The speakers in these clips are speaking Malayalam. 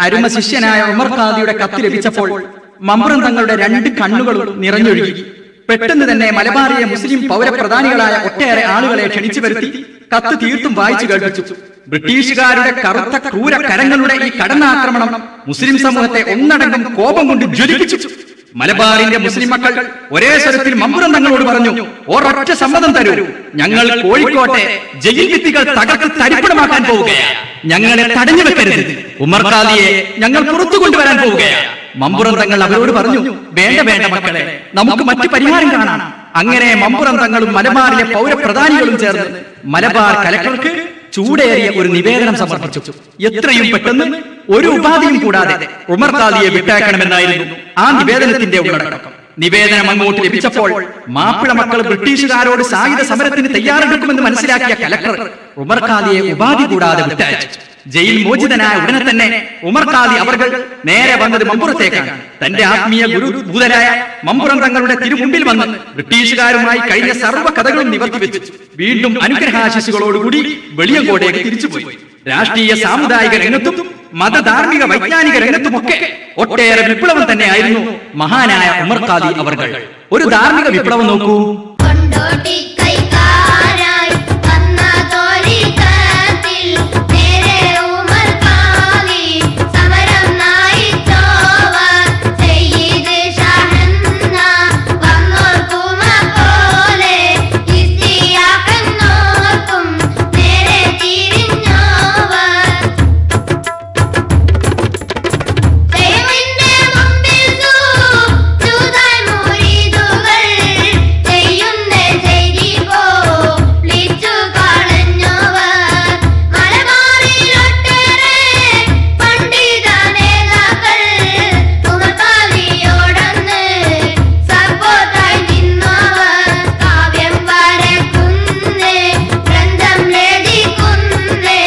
അരുമ ശിഷ്യനായ ഉമർ ഖാദിയുടെ കത്ത് ലഭിച്ചപ്പോൾ മമ്പ്രം തങ്ങളുടെ രണ്ട് കണ്ണുകളും നിറഞ്ഞൊഴുകി പെട്ടെന്ന് തന്നെ മലബാറിലെ മുസ്ലിം പൗരപ്രധാനികളായ ഒട്ടേറെ ആളുകളെ ക്ഷണിച്ചു വരുത്തി കത്ത് തീർത്തും വായിച്ചു കേൾപ്പിച്ചു ബ്രിട്ടീഷുകാരുടെ കറുത്ത ക്രൂര കരങ്ങളുടെ ഈ കടന്നാക്രമണം മുസ്ലിം സമൂഹത്തെ ഒന്നടങ്കം കോപം കൊണ്ട് ജ്വലിപ്പിച്ചു മലബാറിന്റെ മുസ്ലിം മക്കൾ ഒരേ സ്വരത്തിൽ മമ്പുറം തങ്ങളോട് പറഞ്ഞു ഒരൊറ്റ സമ്മതം തരൂ ഞങ്ങൾ കോഴിക്കോട്ടെ ജയിൽ ഭിത്തികൾ തകർത്ത് തരിപ്പണമാക്കാൻ പോവുകയാണ് ഞങ്ങളെ തടഞ്ഞു വെക്കരുത് ഉമർ ഖാദിയെ ഞങ്ങൾ പുറത്തു കൊണ്ടുവരാൻ പോവുകയാണ് മമ്പുറം തങ്ങൾ അവരോട് പറഞ്ഞു വേണ്ട വേണ്ട മക്കളെ നമുക്ക് മറ്റു പരിഹാരം കാണാം അങ്ങനെ മമ്പുറം തങ്ങളും മലബാറിലെ പൗരപ്രധാനികളും ചേർന്ന് മലബാർ കലക്ടർക്ക് ചൂടേറിയ ഒരു നിവേദനം സമർപ്പിച്ചു എത്രയും പെട്ടെന്ന് ഒരു ഉപാധിയും കൂടാതെ ഉമർ ഖാദിയെ വിട്ടയക്കണമെന്നായിരുന്നു ആ നിവേദനത്തിന്റെ ഉള്ളടക്കം നിവേദനം അങ്ങോട്ട് ലഭിച്ചപ്പോൾ മാപ്പിള മക്കൾ ബ്രിട്ടീഷുകാരോട് സായുധ സമരത്തിന് തയ്യാറെടുക്കുമെന്ന് മനസ്സിലാക്കിയ കലക്ടർ ഉമർ ഖാദിയെ ഉപാധി കൂടാതെ വിട്ടയച്ചു ജയിൽ മോചിതനായ ഉടനെ തന്നെ ഉമർ ഖാദി അവർ നേരെ വന്നത് മമ്പുറത്തേക്കാണ് തന്റെ ആത്മീയ ഗുരുഭൂതരായ മമ്പുറം തങ്ങളുടെ തിരുമുമ്പിൽ വന്ന് ബ്രിട്ടീഷുകാരുമായി കഴിഞ്ഞ സർവ്വ കഥകളും നിവർത്തി വെച്ചു വീണ്ടും അനുഗ്രഹാശിസുകളോടുകൂടി വെളിയങ്കോടേക്ക് തിരിച്ചുപോയി രാഷ്ട്രീയ സാമുദായിക രംഗത്തും മതധാർമ്മിക വൈജ്ഞാനിക രംഗത്തുമൊക്കെ ഒട്ടേറെ വിപ്ലവം തന്നെയായിരുന്നു മഹാനായ ഉമർ ഖാദി അവർ ഒരു ധാർമ്മിക വിപ്ലവം നോക്കൂ കൊണ്ടോട്ടി കൈക്കാരായി വന്ന തോരിക്കത്തിൽ നേരെ ഉമർ ഖാദി സമരം നയിച്ചോവർ സയ്യിദ് ഷഹന്ന വന്നോർക്കുമ പോലെ ഇസ്തിയാക്കെന്നോർക്കും നേരെ തിരിഞ്ഞോവർ ദൈവത്തിന്റെ മുമ്പിൽ സൂതാൻ മുരീദുകൾ ചെയ്യുന്ന ചെയ്തി പോലിച്ചു കളഞ്ഞവർ മലബാറിലൊട്ടേറെ പണ്ഡിത നേതാക്കൾ ഉമർക്കാലിയോടന്ന് സപ്പോർട്ടായി നിന്നവർ കാവ്യം വരക്കുന്നേ ഗ്രന്ഥം രചിക്കുന്നേ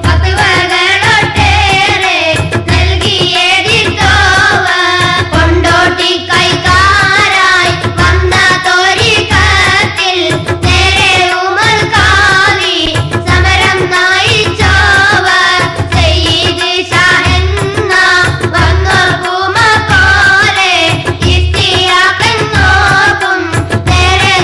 പത്തുവകളൊട്ടേറെ നൽകിയെതിർത്തോവർ കൊണ്ടോട്ടി കൈക്കാരായി വന്ന തോരിക്കത്തിൽ നേരെ ഉമർ ഖാദി സമരം നയിച്ചോവർ സയ്യിദ് ഷാഹെന്ന വന്നോർക്കുമ പോലെ ഇസ്തിയാക്കെന്നോർക്കും നേരെ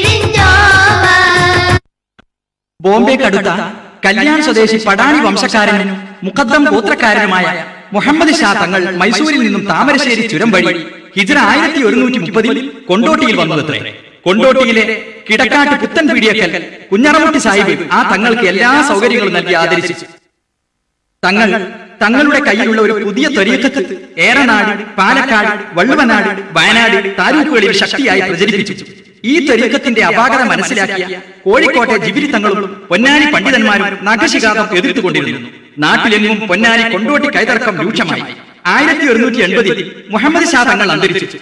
തിരിഞ്ഞോവർ ബോംബെക്കടുത്ത കല്യാൺ സ്വദേശി പടാണി വംശക്കാരനും മുഖദ്ദം ഗോത്രക്കാരനുമായ മുഹമ്മദ് ഷാ തങ്ങൾ മൈസൂരിൽ നിന്നും താമരശ്ശേരി ചുരം വഴി ഹിജറ ആയിരത്തി ഒരുന്നൂറ്റി മുപ്പതിൽ കൊണ്ടോട്ടിയിൽ വന്നതത്രേ കൊണ്ടോട്ടിയിലെ കിടക്കാട്ട് പുത്തൻ പീടിയക്കൽ കുഞ്ഞറമുട്ടി സാഹിബ് ആ തങ്ങൾക്ക് എല്ലാ സൗകര്യങ്ങളും നൽകി ആദരിച്ചു തങ്ങൾ തങ്ങളുടെ കയ്യിലുള്ള ഒരു പുതിയ ത്വരീക്കത്ത് ഏറനാട് പാലക്കാട് വള്ളുവനാട് വയനാട് താലൂക്കുകളിൽ ശക്തിയായി പ്രചരിപ്പിച്ചു ഈ ത്വരീക്കത്തിന്റെ അപാകത മനസ്സിലാക്കിയ കോഴിക്കോട്ടെ ജിബിരി തങ്ങളും പൊന്നാനി പണ്ഡിതന്മാരും നഖശികാതം എതിർത്തുകൊണ്ടിരുന്നു നാട്ടിലെങ്ങും പൊന്നാനി കൊണ്ടോട്ടി കൈതർക്കം രൂക്ഷമായി ആയിരത്തി ഒരുന്നൂറ്റി എൺപതിൽ മുഹമ്മദ് ഷാ തങ്ങൾ അന്തരിച്ചു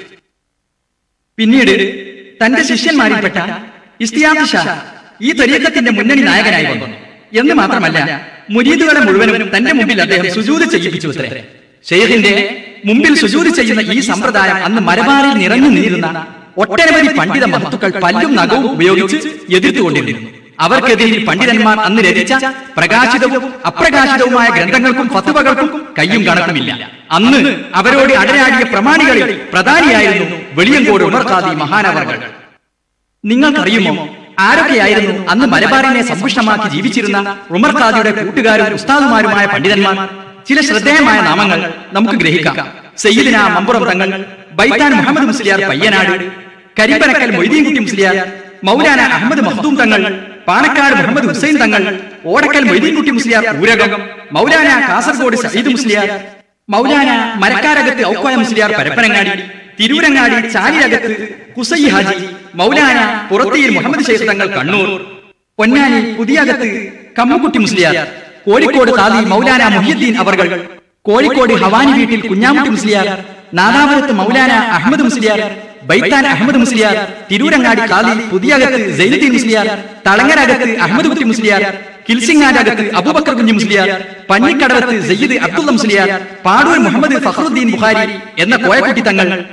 പിന്നീട് തന്റെ ശിഷ്യന്മാരിൽപ്പെട്ട ഇസ്തിയാദ് ഷാ ഈ ത്വരീക്കത്തിന്റെ മുന്നണി നായകനായി വന്നു എന്ന് മാത്രമല്ല മുരീദുകളെ മുഴുവനും തന്റെ മുമ്പിൽ അദ്ദേഹം സുജൂത് ചെയ്യിപ്പിച്ചു അത്രേ ഷെയ്ഖിന്റെ മുമ്പിൽ സുജൂത് ചെയ്യുന്ന ഈ സമ്പ്രദായം അന്ന് മലബാറിൽ നിറഞ്ഞു നിന്നിരുന്ന ഒട്ടനവധി പണ്ഡിത മഹത്തുക്കൾ പല്ലും നഖവും ഉപയോഗിച്ച് എതിർത്തുകൊണ്ടിരുന്നു അവർക്കെതിരിൽ പണ്ഡിതന്മാർ അന്ന് രചിച്ച പ്രകാശിതവും അപ്രകാശിതവുമായ ഗ്രന്ഥങ്ങൾക്കും ഫത്തുവകൾക്കും കയ്യും കണക്കുമില്ല അന്ന് അവരോട് അടരാടിയ പ്രമാണികളിൽ പ്രധാനിയായിരുന്നു വെളിയങ്കോട് ഉമർ ഖാദി മഹാനവർകൾ നിങ്ങൾക്കറിയുമോ ആരൊക്കെയായിരുന്നു അന്ന് മലബാറിനെ സമ്പുഷ്ടമാക്കി ജീവിച്ചിരുന്ന ഉമർ ഖാദിയുടെ കൂട്ടുകാരും ഉസ്താദുമാരുമായ പണ്ഡിതന്മാർ ചില ശ്രദ്ധേയമായ നാമങ്ങൾ നമുക്ക് ഗ്രഹിക്കാം സയ്യിദിന മമ്പുറം തങ്ങൾ ബൈത്താൻ മുഹമ്മദ് മുസ്ലിയാർ പയ്യനാട് കരിമ്പനക്കൽ മൊയ്തീൻകുട്ടി മുസ്ലിയാർ മൗലാന അഹമ്മദ് മഖ്ദൂം തങ്ങൾ പാണക്കാട് മുഹമ്മദ് ഹുസൈൻ തങ്ങൾ ഓടക്കൽ മൊയ്തീൻകുട്ടി മുസ്ലിയാർ ഊരകം മൗലാന കാസർഗോഡ് സയ്യിദ് മുസ്ലിയാർ മൗലാന മരക്കാരകത്ത് ഔക്കോയ മുസ്ലിയാർ പരപ്പനങ്ങാടി തിരൂരങ്ങാടി ചാലിയകത്ത് കുസൈ ഹാജി മൗലാന പുറത്തിയിൽ മുഹമ്മദ് ഷെയ്ഖ് തങ്ങൾ കണ്ണൂർ പൊന്നാനി പുതിയകത്ത് കമ്മുക്കുട്ടി മുസ്ലിയാർ കോഴിക്കോട് താലി മൗലാന മുഹിയുദ്ദീൻ അവർകൾ കോഴിക്കോട് ഹവാനി വീട്ടിൽ കുഞ്ഞാമുട്ടി മുസ്ലിയാർ നാദാപുരത്ത് മൗലാന അഹമ്മദ് മുസ്ലിയാർ ബൈത്താൻ അഹമ്മദ് മുസ്ലിയാർ തിരൂരങ്ങാടി കാലി പുതിയകത്ത് സൈനുദ്ദീൻ മുസ്ലിയാർ തളങ്ങരകത്ത് അഹമ്മദ് കുട്ടി മുസ്ലിയാർ കിൽസിങ്ങാനകത്ത് അബൂബക്കർ കുഞ്ഞു മുസ്ലിയാർ പന്നിക്കടവത്ത് സയ്യിദ് അബ്ദുള്ള മുസ്ലിയാർ പാടൂർ മുഹമ്മദ് ഫഖറുദ്ദീൻ ബുഖാരി എന്ന കോയക്കുട്ടി തങ്ങൾ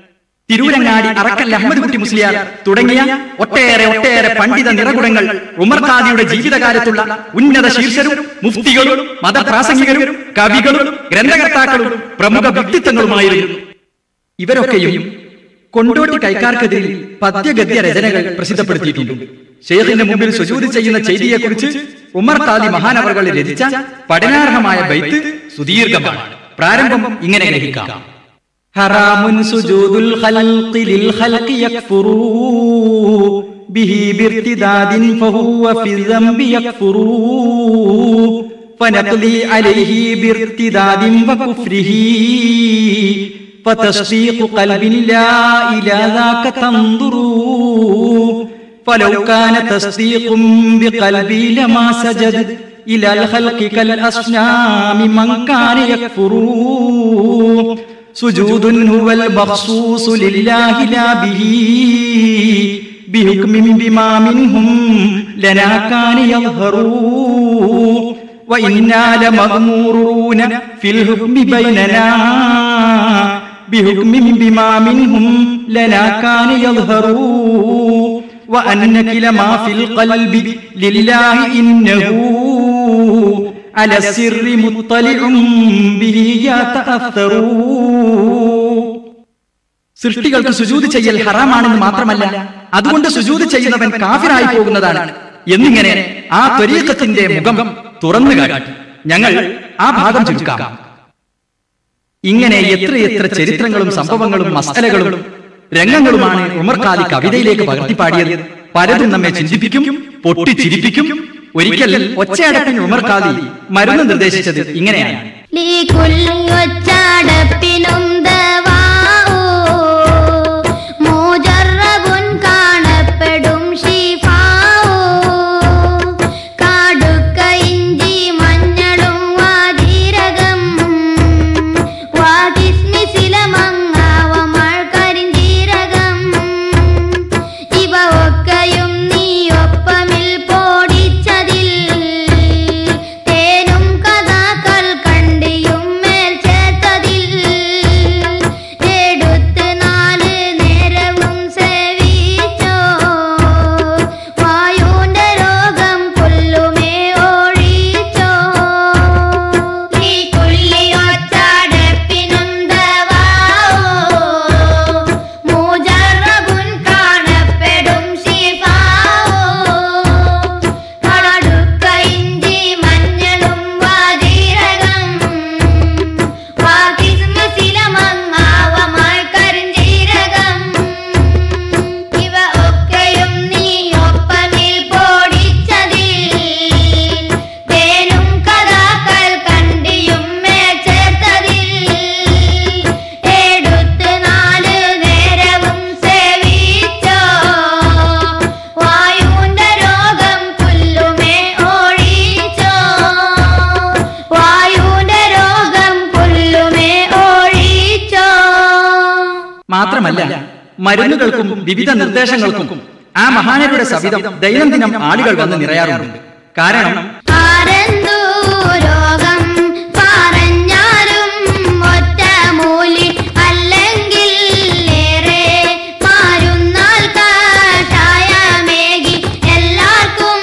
തിരൂരങ്ങാടി അറക്കൽ അഹമ്മദ് കുട്ടി മുസ്ലിയാർ തുടങ്ങിയ ഒട്ടേറെ ഒട്ടേറെ പണ്ഡിത നിറകുടങ്ങൾ ഉമർ ഖാദിയുടെ ജീവിതകാലത്തുള്ള ഉന്നത ശീർഷരും മുഫ്തികളും മതപ്രാസംഗികരും കവികളും ഗ്രന്ഥകർത്താക്കളും പ്രമുഖ വ്യക്തിത്വങ്ങളുമായിരുന്നു ഇവരൊക്കെയും കൊണ്ടോട്ടി കൈക്കാർക്കെതിരിൽ പദ്യഗദ്യ രചനകൾ പ്രസിദ്ധപ്പെടുത്തിയിട്ടുണ്ട് ഷെയ്ഖിന്റെ മുമ്പിൽ സുജൂതി ചെയ്യുന്ന ചെയ്തിയെക്കുറിച്ച് ഉമർ ഖാദി മഹാനവറുകൾ രചിച്ച പഠനാർഹമായ ബൈത്ത് സുദീർഘമാണ് പ്രാരംഭം ഇങ്ങനെ ഗ്രഹിക്കാം ഹറാമുൻ സുജൂദുൽ ഖൽഖി ലിൽ ഖൽഖി യക്ഫുറൂ ബിഹി ബിർതിദാദിൻ ഫഹുവ ഫി الذنب യക്ഫുറൂ فنقضي عليه بارتداد وكفره فتصديق قلب لا إلى ذاك تنظر فلو كان تصديق بقلبي لما سجد إلى الخلق كالأصنام من كان يكفر سجود هو المخصوص لله لا به بحكم بما منهم لنا كان يظهر وإنا لمغمورون في الحكم بيننا بحكم بما منهم لنا كان يظهر وأن كل ما في القلب لله إنه على السر مطلع به يتأثر സൃഷ്ടികൾക്ക് സുജൂത് ചെയ്യൽ ഹറാമാണെന്ന് മാത്രമല്ല അതുകൊണ്ട് സുജൂത് ചെയ്യുന്നവൻ കാഫിറായി പോകുന്നതാണ് എന്നിങ്ങനെ ആ ത്വരീക്കത്തിന്റെ മുഖം തുറന്നു കാട്ടി ഞങ്ങൾ ആ ഭാഗം ചുരുക്കാം ഇങ്ങനെ എത്രയെത്ര ചരിത്രങ്ങളും സംഭവങ്ങളും മസലകളും രംഗങ്ങളുമാണ് ഉമർ ഖാദി കവിതയിലേക്ക് പകർത്തിപ്പാടിയത് പലതും നമ്മെ ചിന്തിപ്പിക്കും പൊട്ടിച്ചിരിപ്പിക്കും ഒരിക്കൽ ഒച്ചയടപ്പിന് ഉമർ ഖാദി മരുന്ന് നിർദ്ദേശിച്ചത് ഇങ്ങനെയാണ് ഒച്ചാടപ്പിനും ദവാവോ മൂജറബുൻ കാണപ്പെടും ഷിഫാവോ കാടുക്ക ഇഞ്ചി മഞ്ഞളും വാതിരകം വാകിസ്മിസിലമങ്ങാവ മഴക്കരിഞ്ചീരകം ഇവ ഒക്കെയും നീ ഒപ്പമിൽ പോടിച്ചതിൽ തേനും കഥാക്കൾ കണ്ടിയും മേൽ ചേർത്തതിൽ എടുത്ത് നാല് നേരവും സേവിച്ചോ വായുന്റെ രോഗം കൊല്ലുമേ ഒഴിച്ചോ ഈ കുള്ളിയൊച്ചാടപ്പിനും ദവാവോ മൂജറബുൻ കാണപ്പെടും ശിഫാവോ കടടുക്ക ഇഞ്ചി മഞ്ഞളും വാതിരകം വാകിസ്മസിലമങ്ങാവ മഴക്കരിഞ്ചീരകം ഇവ ഒക്കെയും നീ ഒപ്പമിൽ പോടിച്ചതിൽ തേനും കഥാക്കൾ കണ്ടിയും മേച്ചേർത്തതിൽ എടുത്ത് നാല് നേരവും സേവിച്ചോ വായുവിന്റെ രോഗം പുല്ലുമേ ഒഴിച്ചോ വായുവിന്റെ രോഗം പുല്ലുമേ ഒഴിച്ചോ മാത്രമല്ല മരുന്നുകൾക്കും വിവിധ നിർദ്ദേശങ്ങൾക്കും ആ മഹാനരുടെ സവിധം ദൈനംദിനം ആളുകൾ വന്ന് നിറയാറുണ്ട് കാരണം ആരെന്തു രോഗം പറഞ്ഞാലും ഒറ്റ മൂലി അല്ലെങ്കിൽ ഏറെ മാരുന്നാൽ കാഷായമേകി എല്ലാവർക്കും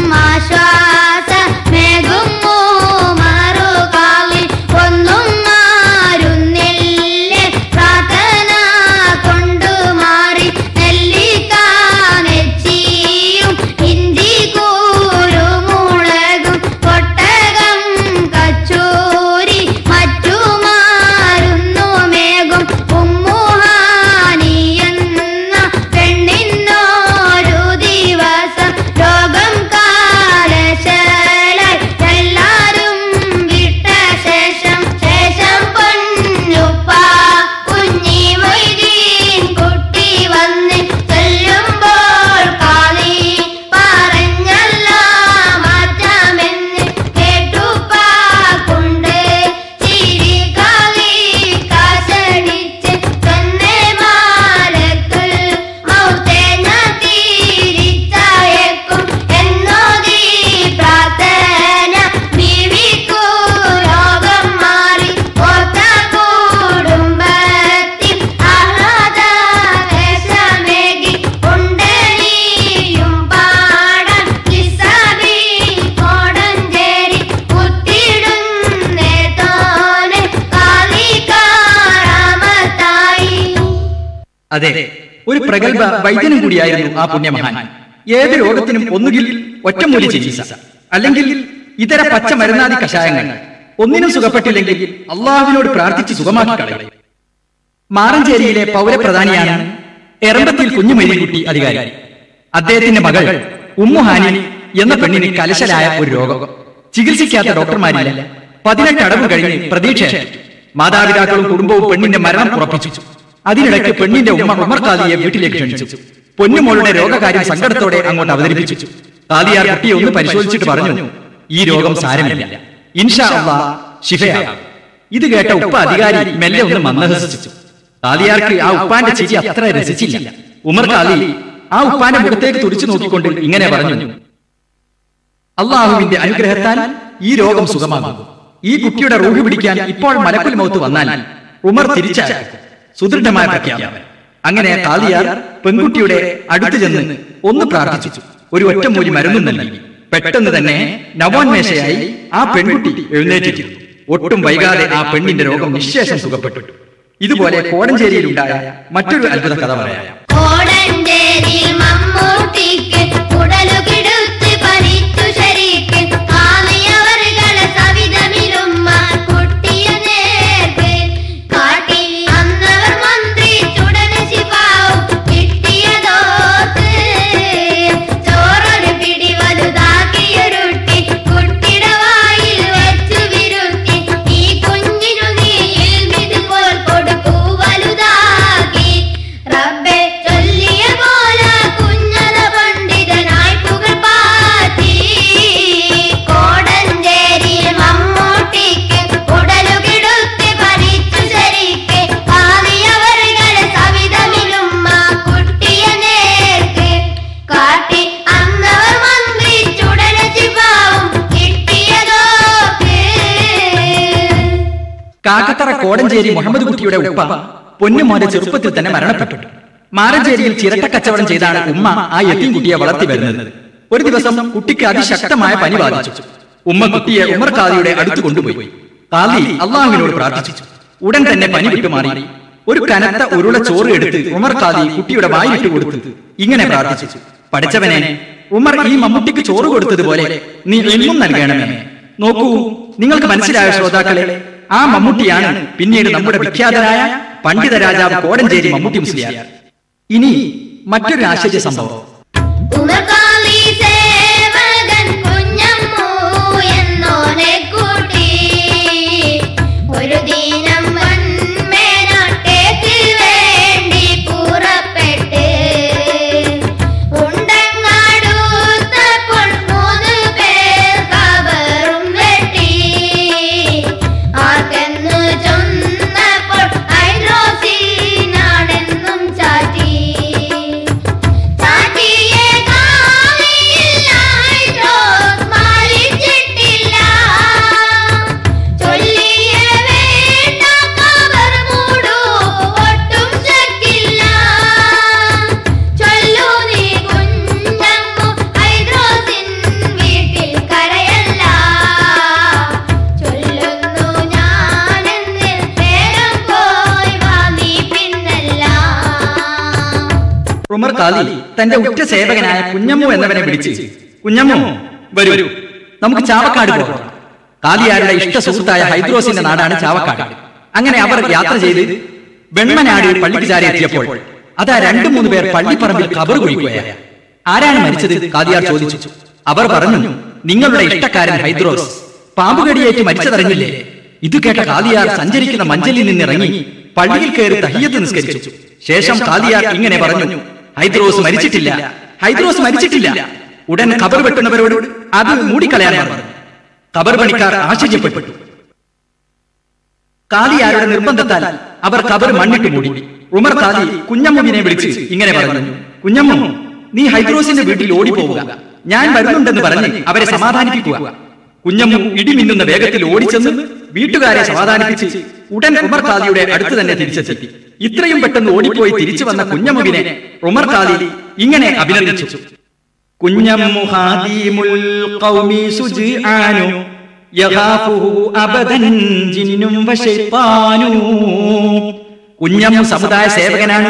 ആശ്വാസമേകും മറുകാലിൽ ഒന്നും മാറുന്നില്ലേ പ്രാർത്ഥന കൊണ്ടു മാറി നെല്ലിക്ക നെച്ചിയും ഇഞ്ചി കൂരുമുളകും കൊട്ട അതെ ഒരു പ്രഗത്ഭ വൈദ്യനും കൂടിയായിരുന്നു ആ പുണ്യമഹാൻ ഏത് രോഗത്തിനും ഒന്നുകിൽ ഒറ്റമൂലി ചികിത്സ അല്ലെങ്കിൽ ഇതര പച്ച മരുന്നാദി കഷായങ്ങൾ ഒന്നിനും സുഖപ്പെട്ടില്ലെങ്കിൽ അള്ളാഹുവിനോട് പ്രാർത്ഥിച്ച് സുഖമാക്കി കളയും മാറഞ്ചേരിയിലെ പൗരപ്രധാനിയാണ് എറമ്പത്തിൽ കുഞ്ഞുമൈലിക്കുട്ടി അധികാരി അദ്ദേഹത്തിന്റെ മകൾ ഉമ്മുഹാനി എന്ന പെണ്ണിന് കലശലായ ഒരു രോഗം ചികിത്സിക്കാത്ത ഡോക്ടർമാരില്ല പതിനെട്ട് അടവ് കഴിഞ്ഞ് പ്രതീക്ഷ മാതാപിതാക്കളും കുടുംബവും പെണ്ണിന്റെ മരണം ഉറപ്പിച്ചു അതിനിടയ്ക്ക് പെണ്ണിന്റെ ഉമ്മ ഉമർ കാദിയെ വീട്ടിലേക്ക് ക്ഷണിച്ചു പൊന്നുമോളുടെ രോഗകാര്യം സങ്കടത്തോടെ അങ്ങോട്ട് അവതരിപ്പിച്ചു കാദിയാർ കുട്ടിയെ ഒന്ന് പരിശോധിച്ചിട്ട് പറഞ്ഞു ഈ രോഗം സാരമില്ല ഇൻഷാ അള്ളാ ശിഫയാകും ഇത് കേട്ട ഉപ്പ അധികാരി മെല്ലെ ഒന്ന് മന്ദഹസിച്ചു കാലിയാർക്ക് ആ ഉപ്പാന്റെ ചിരി അത്ര രസിച്ചില്ല ഉമർ കാലി ആ ഉപ്പാന്റെ മുഖത്തേക്ക് തുറിച്ചു നോക്കിക്കൊണ്ട് ഇങ്ങനെ പറഞ്ഞു അള്ളാഹുവിന്റെ അനുഗ്രഹത്താൽ ഈ രോഗം സുഖമാകും ഈ കുട്ടിയുടെ റൂഹ് പിടിക്കാൻ ഇപ്പോൾ മലക്കുൽ മൗത്ത് വന്നാൽ ഉമർ തിരിച്ചയക്കും സുദൃഢമായ പ്രഖ്യാപനം അങ്ങനെ കാലിയാർ പെൺകുട്ടിയുടെ അടുത്ത് ചെന്ന് ഒന്ന് പ്രാർത്ഥിച്ചു ഒരു ഒറ്റമൂലി മരുന്നും നൽകി പെട്ടെന്ന് തന്നെ നവോന്മേഷയായി ആ പെൺകുട്ടി എഴുന്നേറ്റിരുന്നു ഒട്ടും വൈകാതെ ആ പെണ്ണിന്റെ രോഗം നിശേഷം സുഖപ്പെട്ടു ഇതുപോലെ കോടഞ്ചേരിയിലുണ്ടായ മറ്റൊരു അത്ഭുത കഥ പറയാം കോടഞ്ചേരിയിൽ മമ്മൂട്ടിക്ക് കുടലുകിടുത്ത് പനിച്ചു ശരിക്ക് കാളിയവറുകളെ സവിധമിലുമ്മ കുട്ടിയ നേർക്ക് കാട്ടി അന്നവർ മന്ത്രി ചുടന് ശിവാവും കിട്ടിയതോത്ത് ചോറൊരു പിടി വലുതാക്കിയൊരുട്ടി കുട്ടിയുടെ വായിൽ വെച്ചു വിരുട്ടി ഈ കുഞ്ഞിനു നീ ഇൽമിതുപോൽ കൊടുക്കൂ വലുതാക്കി റബ്ബെ ചൊല്ലിയ പോലെ കുഞ്ഞത പണ്ഡിതനായി പുകഴ്പാറ്റി കോടഞ്ചേരിയിൽ മമ്മൂട്ടിക്ക് ഉടലുകിടുത്തി ഭരിച്ചു ശരിക്ക് കാളിയവറുകളെ സവിധമിലുമ്മ കുട്ടിയ നേർക്ക് കാട്ടി അന്നവർ മന്ത്രി ചുടല ചിവാവും കിട്ടിയതോക്ക് കാക്കത്തറ കോടഞ്ചേരി മുഹമ്മദ് കുട്ടിയുടെ ഉപ്പ പൊന്നുമോന്റെ ചെറുപ്പത്തിൽ തന്നെ മരണപ്പെട്ടു മാറഞ്ചേരിയിൽ ചിരട്ട കച്ചവടം ചെയ്താണ് ഉമ്മ ആ യത്തീം കുട്ടിയെ വളർത്തി വരുന്നത് ഒരു ദിവസം കുട്ടിക്ക് അതിശക്തമായ പനി ബാധിച്ചു ഉമ്മ കുട്ടിയെ ഉമർ കാദിയുടെ അടുത്ത് കൊണ്ടുപോയി കാദി അള്ളാഹുവിനോട് പ്രാർത്ഥിച്ചു ഉടൻ തന്നെ പനി വിട്ടുമാറി ഒരു കനത്ത ഉരുള ചോറ് എടുത്ത് ഉമർ കാദി കുട്ടിയുടെ വായിലിട്ട് കൊടുത്തു ഇങ്ങനെ പ്രാർത്ഥിച്ചു പഠിച്ചവനെ ഉമർ ഈ മമ്മൂട്ടിക്ക് ചോറ് കൊടുത്തതുപോലെ നീ എന്നും നൽകണമേ നോക്കൂ നിങ്ങൾക്ക് മനസ്സിലായ ശ്രോതാക്കളെ ആ മമ്മൂട്ടിയാണ് പിന്നീട് നമ്മുടെ വിഖ്യാതനായ പണ്ഡിത രാജാവ് കോടഞ്ചേരി മമ്മൂട്ടി മുസ്ലിയാർ ഇനി മറ്റൊരു ആശ്ചര്യ സംഭവം ഉമർകാളി സേവകൻ കുഞ്ഞമ്മൂ എന്നോനെ കൂട്ടി ഒരു ദിനം മൺമേനാട്ടേക്ക് വേണ്ടി പുറപ്പെട്ട് ഉണ്ടങ്ങാടൂത്തപ്പോൾ മൂന്ന് പേർ കബറും വെട്ടി ആർക്കെന്നു ചൊന്നപ്പോൾ ഹൈദ്രോസീനാടെന്നും ചാറ്റി ചാറ്റിയെ കാളിയില്ല ഹൈദ്രോസ് മാലിച്ചിട്ടില്ല ചൊല്ലിയ വേണ്ട കബർ മൂടൂ ഒട്ടും ശക്കില്ല ചൊല്ലു നീ കുഞ്ഞമ്മു ഹൈദ്രോസിൻ വീട്ടിൽ കരയല്ല ചൊല്ലുന്നു ഞാനെന്ന് വേഗം പോയി വാ നീ പിന്നല്ല ഉമർ കാലി തന്റെ ഉറ്റ സേവകനായ കുഞ്ഞമ്മു എന്നവനെ വിളിച്ച് കുഞ്ഞമ്മു വരൂ നമുക്ക് ചാവക്കാട് പോകാം കാലിയാരുടെ ഇഷ്ട സുഹൃത്തായ ഹൈദ്രോസിന്റെ നാടാണ് ചാവക്കാട് അങ്ങനെ അവർ യാത്ര ചെയ്ത് വെണ്ണനാട് പള്ളിക്ക് ചാരി എത്തിയപ്പോൾ അതാ രണ്ടു മൂന്ന് പേർ പള്ളിപ്പറമ്പിൽ കബർ കുഴിക്കുകയാണ് ആരാണ് മരിച്ചത് കാദിയാർ ചോദിച്ചു അവർ പറഞ്ഞു നിങ്ങളുടെ ഇഷ്ടക്കാരൻ ഹൈദ്രോസ് പാമ്പുകടിയേറ്റ് മരിച്ചതറിഞ്ഞില്ലേ ഇത് കേട്ട കാദിയാർ സഞ്ചരിക്കുന്ന മഞ്ചലിൽ നിന്നിറങ്ങി പള്ളിയിൽ കയറി തഹിയത്ത് നിസ്കരിച്ചു ശേഷം കാദിയാർ ഇങ്ങനെ പറഞ്ഞു ഹൈദ്രോസ് മരിച്ചിട്ടില്ല ഹൈദ്രോസ് മരിച്ചിട്ടില്ല ഉടൻ ഖബർ വെട്ടുന്നവരോട് അത് മൂടിക്കളയാൻ പറഞ്ഞു ഖബർ പണിക്കാർ ആശ്ചര്യപ്പെട്ടു കാലിയാരുടെ നിർബന്ധത്താൽ അവർ ഖബർ മണ്ണിട്ട് മൂടി ഉമർ കാലി കുഞ്ഞമ്മുവിനെ വിളിച്ച് ഇങ്ങനെ പറഞ്ഞു കുഞ്ഞമ്മു നീ ഹൈദ്രോസിന്റെ വീട്ടിൽ ഓടിപ്പോവുക ഞാൻ വരുന്നുണ്ടെന്ന് പറഞ്ഞ് അവരെ സമാധാനിപ്പിക്കുക കുഞ്ഞമ്മു ഇടിമിന്നുന്ന വേഗത്തിൽ ഓടിച്ചെന്ന് വീട്ടുകാരെ സമാധാനിപ്പിച്ച് ഉടൻ ഉമർ കാലിയുടെ അടുത്ത് തന്നെ തിരിച്ചെത്തി ഇത്രയും പെട്ടെന്ന് ഓടിപ്പോയി തിരിച്ചു വന്ന കുഞ്ഞമ്മുവിനെ ഉമർ കാലി ഇങ്ങനെ അഭിനന്ദിച്ചു കുഞ്ഞമ്മു ഹാദീമുൽ ഖൗമി സുജ്ആനു യഖാഫുഹു അബദൻ ജിന്നും വശൈത്താനു കുഞ്ഞമ്മു സമുദായ സേവകനാണ്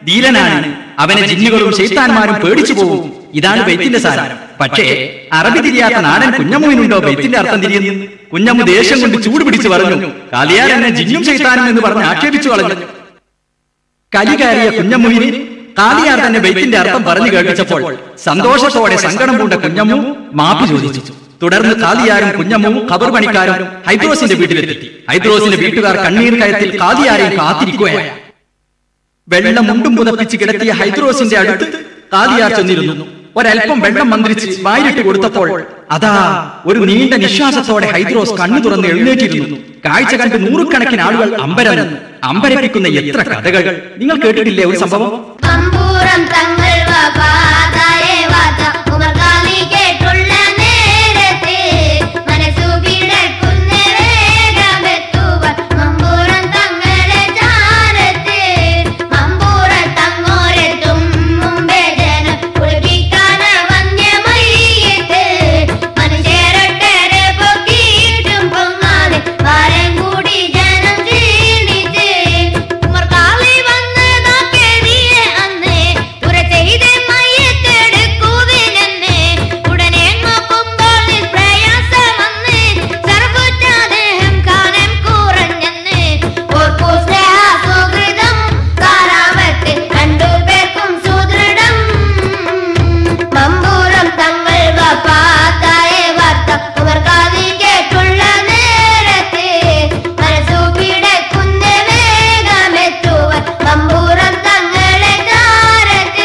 ധീരനാണ് അവനെ ജിന്നുകളും ശൈത്താന്മാരും പേടിച്ചു പോകും ഇതാണ് ബൈത്തിന്റെ സാരം പക്ഷേ അറബി തിരിയാത്ത നാടൻ കുഞ്ഞമ്മുവിനുണ്ടോ ബൈത്തിന്റെ അർത്ഥം തിരിയുന്നു കുഞ്ഞമ്മു ദേഷ്യം കൊണ്ട് ചൂട് പിടിച്ചു പറഞ്ഞു കാലിയാർ എന്നെ ജിന്നും ശൈത്താനും എന്ന് പറഞ്ഞ് ആക്ഷേപിച്ചു കളഞ്ഞു കലി കയറിയ കുഞ്ഞമ്മുവിന് കാലിയാർ തന്നെ ബൈത്തിന്റെ അർത്ഥം പറഞ്ഞു കേൾപ്പിച്ചപ്പോൾ സന്തോഷത്തോടെ സങ്കടം പൂണ്ട കുഞ്ഞമ്മു മാപ്പ് ചോദിച്ചു തുടർന്ന് കാലിയാരും കുഞ്ഞമ്മുവും ഖബർ പണിക്കാരും ഹൈദ്രോസിന്റെ വീട്ടിലെത്തി ഹൈദ്രോസിന്റെ വീട്ടുകാർ കണ്ണീർ കയത്തിൽ കാലിയാരെയും കാത്തിരിക്കുകയാണ് വെള്ളം മുണ്ടും പുതപ്പിച്ച് കിടത്തിയ ഹൈദ്രോസിന്റെ അടുത്ത് കാലിയാർ ചെന്നിരുന്നു ഒരൽപ്പം വെള്ളം മന്ത്രിച്ച് വായിലിട്ട് കൊടുത്തപ്പോൾ അതാ ഒരു നീണ്ട നിശ്വാസത്തോടെ ഹൈദ്രോസ് കണ്ണു തുറന്ന് എഴുന്നേറ്റിരുന്നു കാഴ്ച കണ്ട് നൂറുകണക്കിന് ആളുകൾ അമ്പരന്നു അമ്പരപ്പിക്കുന്ന എത്ര കഥകൾ നിങ്ങൾ കേട്ടിട്ടില്ലേ ഒരു സംഭവം അമ്പൂറം തങ്ങൾ വപാതായേ വാർത്ത ഉമർ ഖാലി കേട്ടുള്ള നേരത്ത് മനസ്സു പിടക്കുന്ന വേഗമെത്തുവാൻ മമ്പൂറം തങ്ങളെ ചാരത്ത് മമ്പൂറം തങ്ങോരെത്തും മുമ്പേ ജനം കുളിപ്പിക്കാന വന്യമയ്യത്ത് മനുഷ്യരൊട്ടരെ പൊക്കിയിട്ടും പൊങ്ങാതെ ഭാരം കൂടി ജനം ക്ഷീണിച്ച് ഉമർ ഖാലി വന്ന് നാക്കെതിരെ അന്ന് ഉര ചെയ്ത് മയ്യത്തെടുക്കുവിനെന്ന് ഉടനെ നോക്കുമ്പോൾ നിഷ്പ്രയാസം വന്ന് സർവ്വറ്റ ദേഹം കാലം കുറഞ്ഞെന്ന് ഓർക്കൂ സ്നേഹ സുഹൃതം കാലാവത്ത് രണ്ടുപേർക്കും സുദൃഢം മമ്പൂരം തങ്ങൾ വപാത്തായ വാർത്ത ഉമർ ഖാലി കേട്ടുള്ള നേരത്ത് മനസ്സു പിടക്കുന്ന വേഗമെത്തുവാൻ മമ്പൂരം തങ്ങളെ ചാരത്ത്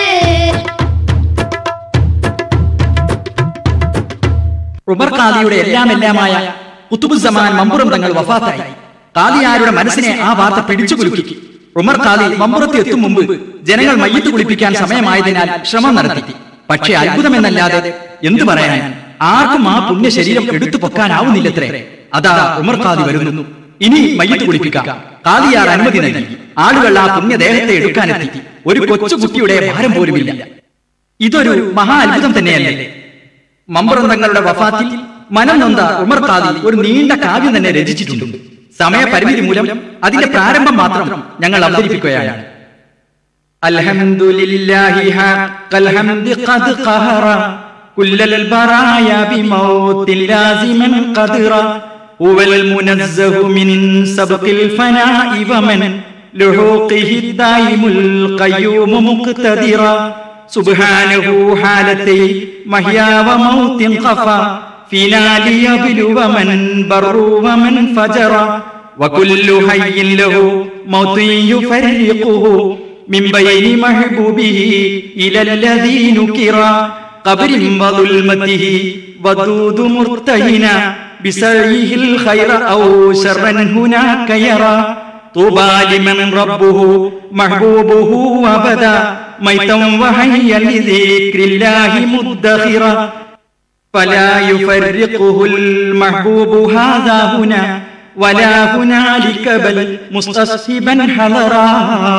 ഉമർ ഖാദിയുടെ എല്ലാം എല്ലാമായ കുത്തുബുസമാൻ മമ്പുറം തങ്ങൾ വഫാത്തായി ഖാദിയാരുടെ മനസ്സിനെ ആ വാർത്ത പിടിച്ചു കുലുക്കി ഉമർ ഖാദി മമ്പുറത്ത് എത്തും മുമ്പ് ജനങ്ങൾ മയ്യത്ത് കുളിപ്പിക്കാൻ സമയമായതിനാൽ ശ്രമം നടത്തി പക്ഷേ അത്ഭുതമെന്നല്ലാതെ എന്തു പറയാൻ ആർക്കും ആ പുണ്യ ശരീരം എടുത്തു പൊക്കാനാവുന്നില്ലത്രേ അതാ ഉമർ ഖാദി വരുന്നു ഇനി മയ്യത്ത് കുളിപ്പിക്കാം ഖാദിയാർ അനുമതി നൽകി ആളുകൾ ആ പുണ്യദേഹത്തെ എടുക്കാനെത്തി ഒരു കൊച്ചുകുട്ടിയുടെ ഭാരം പോലുമില്ല ഇതൊരു മഹാ അത്ഭുതം തന്നെയല്ലേ മമ്പുറം തങ്ങളുടെ വഫാത്തിൽ മനം നൊന്ത ഉമർ ഖാദി ഒരു നീണ്ട കാവ്യം തന്നെ രചിച്ചിട്ടുണ്ട് സമയപരിമിതി മൂലം അതിന്റെ പ്രാരംഭം മാത്രം ഞങ്ങൾ അവതരിപ്പിക്കുകയാണ് അൽഹംദുലില്ലാഹി ഹഖൽ ഹംദി ഖദ് ഖഹറ കുല്ലൽ ബറായ ബിമൗത്തിൽ ലാസിമൻ ഖദ്റ هو المنزه من سبق الفناء ومن لحوقه الدائم القيوم مقتدرا سبحانه حالتي محيا وموت خفا فينا ليبلو من بر ومن فجر وكل حي له موت يفرقه من بين محبوبه إلى الذي نكرا قبر وظلمته ودود مرتهنا بسعيه الخير أو شرا هناك يرى طوبى لمن ربه محبوبه أبدا ميتا وحيا لذكر الله مدخرا فلا يفرقه المحبوب هذا هنا ولا هنالك بل مستصحبا حضرا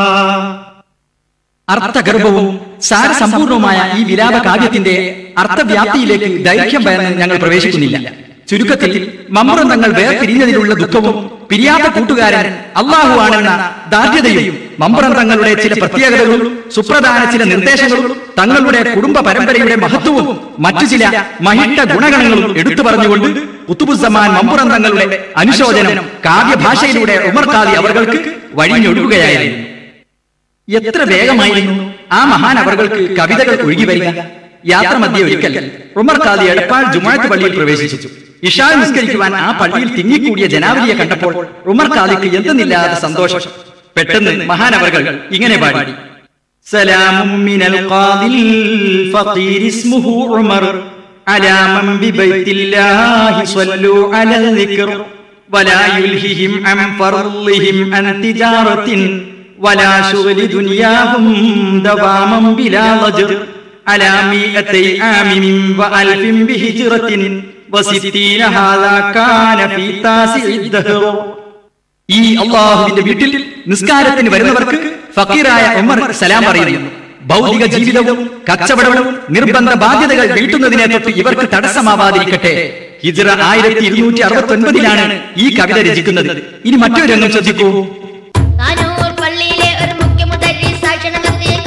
അർത്ഥഗർഭവും സാരസമ്പൂർണവുമായ ഈ വിലാപ കാവ്യത്തിന്റെ അർത്ഥവ്യാപ്തിയിലേക്ക് ദൈർഘ്യം പയർന്ന് ഞങ്ങൾ പ്രവേശിക്കുന്നില്ല ചുരുക്കത്തിൽ മമ്മുറം തങ്ങൾ വേർപിരിഞ്ഞതിലുള്ള ദുഃഖവും പിരിയാത്ത കൂട്ടുകാരൻ അള്ളാഹു ആണെന്ന ദാർഢ്യതയും മമ്പുറം തങ്ങളുടെ ചില പ്രത്യേകതകളും സുപ്രധാന ചില നിർദ്ദേശങ്ങളും തങ്ങളുടെ കുടുംബ പരമ്പരയുടെ മഹത്വവും മറ്റു ചില മഹിട്ട ഗുണഗണങ്ങളും എടുത്തു പറഞ്ഞുകൊണ്ട് കുത്തുബുസമാൻ മമ്പുറം തങ്ങളുടെ അനുശോചനം കാവ്യഭാഷയിലൂടെ ഉമർ ഖാദി അവർക്ക് വഴിഞ്ഞൊഴുകുകയായിരുന്നു എത്ര വേഗമായിരുന്നു ആ മഹാൻ അവർക്ക് കവിതകൾ ഒഴുകി വരിക യാത്ര മധ്യ ഒരിക്കൽ ഉമർ ഖാദി എടപ്പാൾ ജുമാഴത്ത് പള്ളിയിൽ പ്രവേശിച്ചു ഇഷാ നിസ്കരിക്കുവാൻ ആ പള്ളിയിൽ തിങ്ങിക്കൂടിയ ജനാവലിയെ കണ്ടപ്പോൾ ഉമർ ഖാദിക്ക് എന്തെന്നില്ലാതെ സന്തോഷം പെട്ടെന്ന് മഹാനവർകൾ ഇങ്ങനെ പാടി സലാമും മിനൽ ഖാദിൽ ഫഖീർ ഇസ്മുഹു ഉമർ على من ببيت الله صلوا على الذكر ولا يلههم عن فرضهم عن تجارة ولا شغل دنياهم دواما بلا ضجر على مئتي عام وألف بهجرة وستين هذا كان في تاسع الدهر ഈ അള്ളാഹുവിന്റെ വീട്ടിൽ നിസ്കാരത്തിന് വരുന്നവർക്ക് ഫക്കീറായ ഉമർ സലാം പറയുന്നു ഭൗതിക ജീവിതവും കച്ചവടവും നിർബന്ധ ബാധ്യതകൾ വീട്ടുന്നതിനെ തൊട്ട് ഇവർക്ക് തടസ്സമാവാതിരിക്കട്ടെ ഹിജ്റ ആയിരത്തി ഇരുന്നൂറ്റി അറുപത്തി ഒൻപതിലാണ് ഈ കവിത രചിക്കുന്നത് ഇനി മറ്റൊരു രംഗം ശ്രദ്ധിക്കൂ താനൂർ പള്ളിയിലെ ഒരു മുഖ്യ മുദരിസ് സാക്ഷണ നടത്തി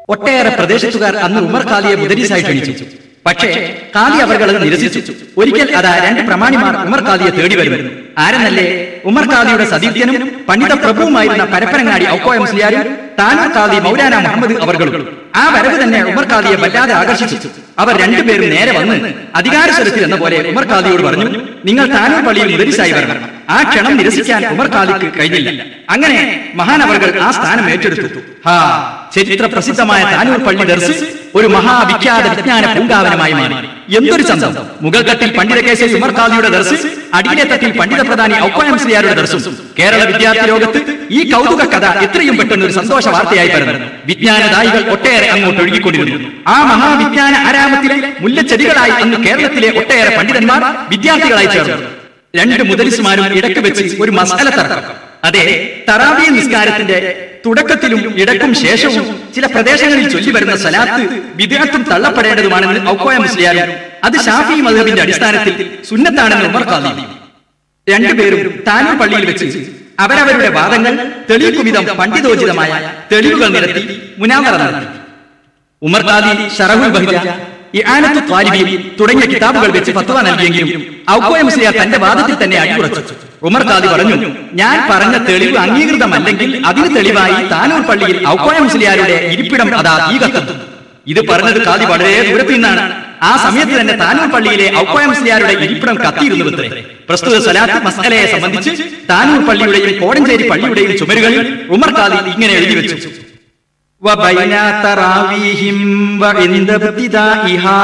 ഒട്ടേറെ പ്രദേശത്തുകാർ അന്ന് ഉമർ ഖാലിയെ മുദരീസായി ക്ഷണിച്ചു പക്ഷേ ഖാലി അവർ അത് നിരസിച്ചു ഒരിക്കൽ അതാ രണ്ട് പ്രമാണിമാർ ഉമർ ഖാലിയെ തേടി വരുന്നു ആരെന്നല്ലേ ഉമർ ഖാലിയുടെ സതീർത്ഥ്യനും പണ്ഡിത പ്രഭുവുമായിരുന്ന പരപ്പനങ്ങാടി ഔക്കോയ മുസ്ലിയാരും താനൂർ ഖാദി മൗലാന മുഹമ്മദ് അവർകളും ആ വരവ് തന്നെ ഉമർ ഖാദിയെ വല്ലാതെ ആകർഷിച്ചു അവർ രണ്ടുപേരും നേരെ വന്ന് അധികാരസ്വരത്തിൽ എന്ന പോലെ ഉമർ ഖാദിയോട് പറഞ്ഞു നിങ്ങൾ താനൂർ പള്ളിയിൽ മുദരിസായി വരണം ആ ക്ഷണം നിരസിക്കാൻ ഉമർ ഖാദിക്ക് കഴിഞ്ഞില്ല അങ്ങനെ മഹാനവർകൾ ആ സ്ഥാനം ഏറ്റെടുത്തു ഹാ ചരിത്ര പ്രസിദ്ധമായ താനൂർ പള്ളി ദർസ് ഒരു മഹാവിഖ്യാത വിജ്ഞാന പൂങ്കാവനമായി മാറി എന്തൊരു ചന്തം മുഗൾ തട്ടിൽ പണ്ഡിത കേസരി ഉമർ ഖാദിയുടെ ദർസ് അടിയിലെ തട്ടിൽ പണ്ഡിത പ്രധാനി ഔക്കോയംസ്ലിയാരുടെ ദർസും കേരള വിദ്യാർത്ഥി ലോകത്ത് ഈ കൗതുക കഥ എത്രയും പെട്ടെന്ന് ഒരു സന്തോഷ വാർത്തയായി പരന്നു വിജ്ഞാനദായികൾ ഒട്ടേറെ അങ്ങോട്ട് ഒഴുകിക്കൊണ്ടിരുന്നു ആ മഹാവിജ്ഞാന ആരാമത്തിലെ മുല്ലച്ചെടികളായി അന്ന് കേരളത്തിലെ ഒട്ടേറെ പണ്ഡിതന്മാർ വിദ്യാർത്ഥികളായി ചേർന്നു രണ്ട് മുദലിസുമാരും ഇടയ്ക്ക് വെച്ച് ഒരു മസാല തർക്കം അതെ തറാവി നിസ്കാരത്തിന്റെ തുടക്കത്തിലും ഇടക്കും ശേഷവും ചില പ്രദേശങ്ങളിൽ ചൊല്ലി വരുന്ന സലാത്ത് വിദേഹത്തും തള്ളപ്പെടേണ്ടതുമാണെന്ന് ഔക്കോയ മുസ്ലിയാരും അത് ഷാഫി മധുബിന്റെ അടിസ്ഥാനത്തിൽ സുന്നത്താണെന്ന് ഉമർ ഖാദി രണ്ടുപേരും താനൂർ പള്ളിയിൽ വെച്ച് അവരവരുടെ വാദങ്ങൾ തെളിയിക്കും വിധം പണ്ഡിതോചിതമായ തെളിവുകൾ നിരത്തി മുനാവറ നടത്തി ഉമർ ഖാദി ഷറഹുൽ ബഹ്ജ ഇആനത്തു ത്വാലിബീൻ തുടങ്ങിയ കിതാബുകൾ വെച്ച് ഫത്വ നൽകിയെങ്കിലും ഔക്കോയ മുസ്ലിയാർ തന്റെ വാദത്തിൽ തന്നെ അടിയുറച്ചു ഉമർ ഖാദി പറഞ്ഞു ഞാൻ പറഞ്ഞ തെളിവ് അംഗീകൃതമല്ലെങ്കിൽ അതിന് തെളിവായി താനൂർ പള്ളിയിൽ ഔക്കോയ മുസ്ലിയാരുടെ ഇരിപ്പിടം അതാ തീ കത്തുന്നു ഇത് പറഞ്ഞത് ഖാദി വളരെ ദൂരത്തു നിന്നാണ് ആ സമയത്ത് തന്നെ താനൂർ പള്ളിയിലെ ഔക്കോയ മുസ്ലിയാരുടെ ഇരിപ്പിടം കത്തിയിരുന്നുവത്രേ പ്രസ്തുത സലാത്ത് മസലയെ സംബന്ധിച്ച് താനൂർ പള്ളിയുടെയും കോടഞ്ചേരി പള്ളിയുടെയും ചുമരുകളിൽ ഉമർ ഖാദി ഇങ്ങനെ എഴുതി വെച്ചു وبين تراويهم وعند ابتدائها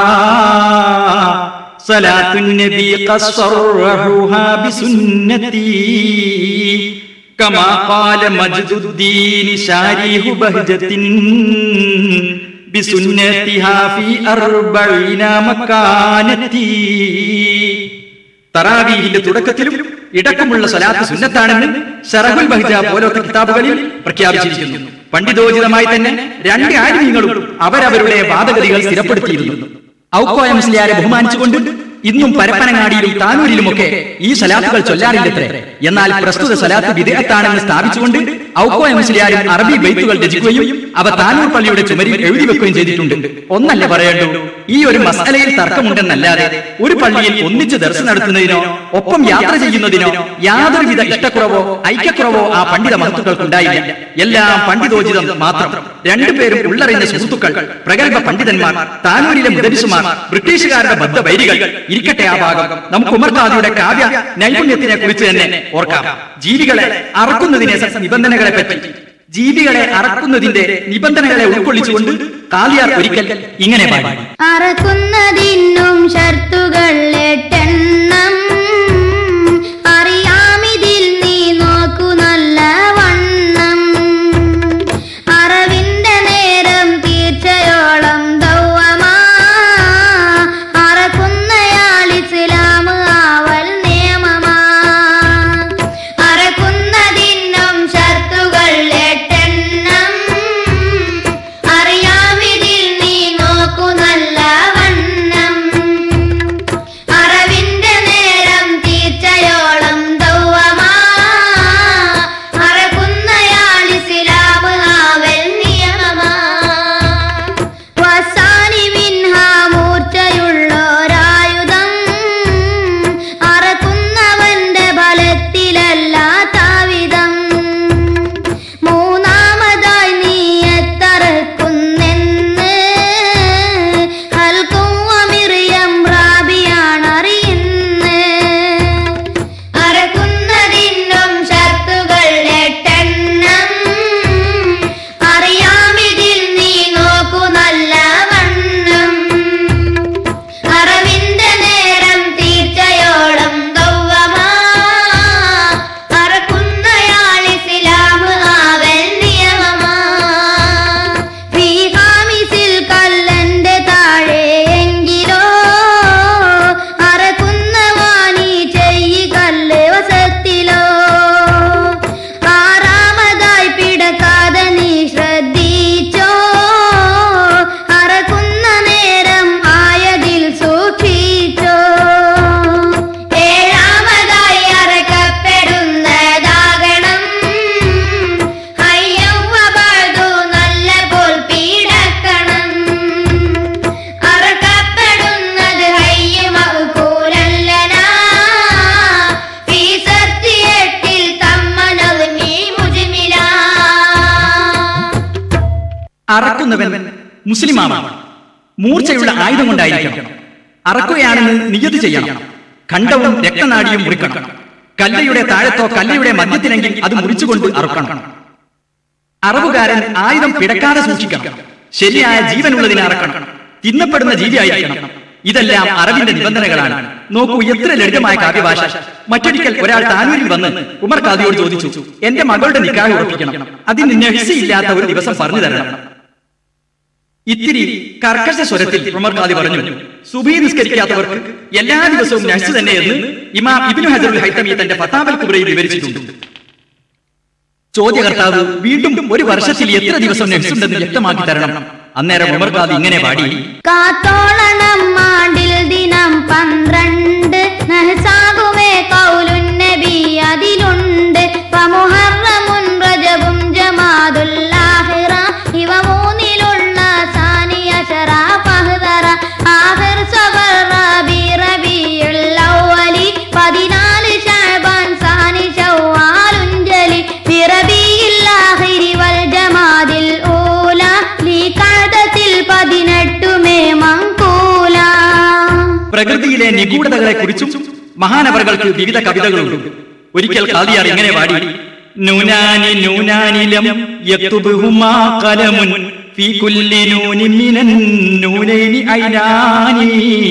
صلاة النبي قد صرحوها بسنتي كما قال مجد الدين شاريه بهجة بسنتها في أربعين مكانتي തറാവീഹിന്റെ തുടക്കത്തിലും ഇടക്കുമുള്ള സലാത്ത് സുന്നത്താണെന്ന് ഷറഹുൽ ബഹ്ജ പോലത്തെ കിതാബുകളിൽ പ്രഖ്യാപിച്ചിരിക്കുന്നു പണ്ഡിതോചിതമായി തന്നെ രണ്ട് ആലിമീങ്ങളും അവരവരുടെ വാദഗതികൾ സ്ഥിരപ്പെടുത്തിയിരുന്നു ഔക്കോയ മുസ്ലിയാരെ ബഹുമാനിച്ചുകൊണ്ട് ഇന്നും പരപ്പനങ്ങാടിയിലും താനൂരിലുമൊക്കെ ഈ സലാത്തുകൾ ചൊല്ലാറില്ലത്രേ എന്നാൽ പ്രസ്തുത സലാത്ത് വിദേഹത്താണെന്ന് സ്ഥാപിച്ചുകൊണ്ട് ഔക്കോയ മുസ്ലിയാരും അറബി ബൈത്തുകൾ രചിക്കുകയും അവ താനൂർ പള്ളിയുടെ ചുമരിൽ എഴുതി വെക്കുകയും ചെയ്തിട്ടുണ്ട് ഒന്നല്ല പറയേണ്ടു ഈ ഒരു മസലയിൽ തർക്കമുണ്ടെന്നല്ലാതെ ഒരു പള്ളിയിൽ ഒന്നിച്ച് ദർശനം നടത്തുന്നതിനോ ഒപ്പം യാത്ര ചെയ്യുന്നതിനോ യാതൊരുവിധ ഇഷ്ടക്കുറവോ ഐക്യക്കുറവോ ആ പണ്ഡിത മഹത്തുക്കൾക്കുണ്ടായില്ല എല്ലാം പണ്ഡിതോചിതം മാത്രം രണ്ടുപേരും ഉള്ളറിഞ്ഞ സുഹൃത്തുക്കൾ പ്രഗത്ഭ പണ്ഡിതന്മാർ താനൂരിലെ മുദരിസുമാർ ബ്രിട്ടീഷുകാരുടെ ബദ്ധവൈരികൾ ഇരിക്കട്ടെ ആ ഭാഗം നമുക്ക് ഉമർഖാദിയുടെ കാവ്യ നൈപുണ്യത്തിനെ കുറിച്ച് തന്നെ ഓർക്കാം ജീവികളെ അറക്കുന്നതിനെ സ- നിബന്ധനകളെ പറ്റി ജീവികളെ അറക്കുന്നതിന്റെ നിബന്ധനകളെ ഉൾക്കൊള്ളിച്ചുകൊണ്ട് കാലിയാർ ഒരിക്കൽ ഇങ്ങനെ പാടി അറക്കുന്നതിനും ഷർത്തുകൾ എട്ടെണ്ണം അറിയാമിതിൽ നീ നോക്കു നല്ല വണ്ണം അറവിന്റെ നേരം തീർച്ചയോളം ദൗവമാ അറക്കുന്നയാൾ ഇസ്ലാം ആവൽ നിയമമാ അറക്കുന്നതിനും ഷർത്തുകൾ എട്ടെണ്ണം അറിയാമിതിൽ നീ നോക്കു നല്ല വണ്ണം അറവിന്റെ അറക്കുന്നവൻ മുസ്ലിമാമാണ് മൂർച്ചയുള്ള ആയുധം കൊണ്ടായിരിക്കണം അറക്കുകയാണെന്ന് നിയതി ചെയ്യണം ഖണ്ഡവും രക്തനാടിയും മുറിക്കണം കല്ലയുടെ താഴത്തോ കല്ലയുടെ മധ്യത്തിലെങ്കിൽ അത് മുറിച്ചുകൊണ്ട് അറുക്കണം അറവുകാരൻ ആയുധം പിടക്കാതെ സൂക്ഷിക്കണം ശരിയായ ജീവനുള്ളതിനെ അറക്കണം തിന്നപ്പെടുന്ന ജീവിയായിരിക്കണം ഇതെല്ലാം അറബിന്റെ നിബന്ധനകളാണ് നോക്കൂ എത്ര ലളിതമായ കാവ്യഭാഷ മറ്റൊരിക്കൽ ഒരാൾ താനൂരിൽ വന്ന് ഉമർ ഖാദിയോട് ചോദിച്ചു എന്റെ മകളുടെ നിക്കാഹ് ഉറപ്പിക്കണം അതിന് നെഹ്സിയില്ലാത്ത ഒരു ദിവസം പറഞ്ഞു തരണം ഇത്തിരി കർക്കശ സ്വരത്തിൽ ഉമർ ഖാദി പറഞ്ഞു സുബീ നിസ്കരിക്കാത്തവർക്ക് എല്ലാ ദിവസവും നഹ്സ് തന്നെയെന്ന് ഇമാം ഇബ്നു ഹജറുൽ ഹൈത്തമി തന്റെ ഫത്താബൽ കുബ്രയിൽ വിവരിച്ചിട്ടുണ്ട് ചോദ്യകർത്താവ് വീണ്ടും ഒരു വർഷത്തിൽ എത്ര ദിവസം നഹ്സുണ്ടെന്ന് വ്യക്തമാക്കി തരണം അന്നേരം ഉമർ ഖാദി ഇങ്ങനെ പാടി കാത്തോളണം ആണ്ടിൽ ദിനം പന്ത്രണ്ട് നഹസാകുമേ കൗലുൻ നബി അതിലുണ്ട് ഫമുഹറമുൻ റജബും ജമാദുല്ലാഹിറ ഇവ മൂന്നിലുള്ള സാനിയശറ ഫഹ്ദറ ആഹിർ സഫർ റബി റബിയുൽ അവ്വലി പതിനാല് ശഅബാൻ സാനി ശവ്വാലുഞ്ചലി ബിറബിയിൽ ആഖിരി വൽ ജമാദിൽ ഊല ലീ കഅദത്തിൽ പതിനെട്ടുമേ മങ്കൂല പ്രകൃതിയിലെ നിഗൂഢതകളെ കുറിച്ചും മഹാനവറുകൾക്ക് വിവിധ കവിതകളുണ്ട് ഒരിക്കൽ ഖാദിയാർ ഇങ്ങനെ പാടി നൂനാനി നൂനാനിലം യക്തുബുഹുമാ ഖലമുൻ ഫീ കുല്ലി നൂനിൻ മിനൻ നൂനൈനി ഐനാനി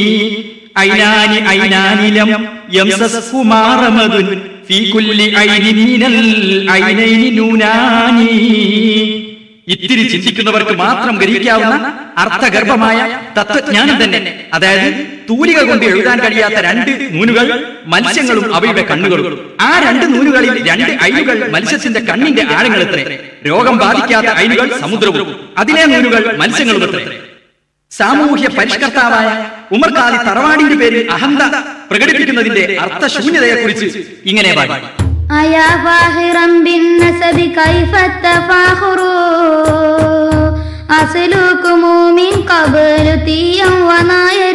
ഐനാനി ഐനാനിലം യംസസ്ഹുമാ റമദുൻ ഫീ കുല്ലി ഐനിൻ മിനൽ ഐനൈനി നൂനാനി ഇത്തിരി ചിന്തിക്കുന്നവർക്ക് മാത്രം ഗ്രഹിക്കാവുന്ന അർത്ഥഗർഭമായ തത്വജ്ഞാനം തന്നെ അതായത് തൂലിക കൊണ്ട് എഴുതാൻ കഴിയാത്ത രണ്ട് നൂനുകൾ മത്സ്യങ്ങളും അവയുടെ കണ്ണുകളും ആ രണ്ട് നൂനുകളിൽ രണ്ട് അയിലുകൾ മത്സ്യത്തിന്റെ കണ്ണിന്റെ ആഴങ്ങളെത്രേ രോഗം ബാധിക്കാത്ത അയിലുകൾ സമുദ്രവും അതിലെ നൂനുകൾ മത്സ്യങ്ങളും എത്രേ സാമൂഹ്യ പരിഷ്കർത്താവായ ഉമർ ഖാദി തറവാടിന്റെ പേരിൽ അഹന്ത പ്രകടിപ്പിക്കുന്നതിന്റെ അർത്ഥശൂന്യതയെക്കുറിച്ച് ഇങ്ങനെ പാടി أيا فاخرا بالنسب كيف التفاخر أصلكم من قبل تيا وناير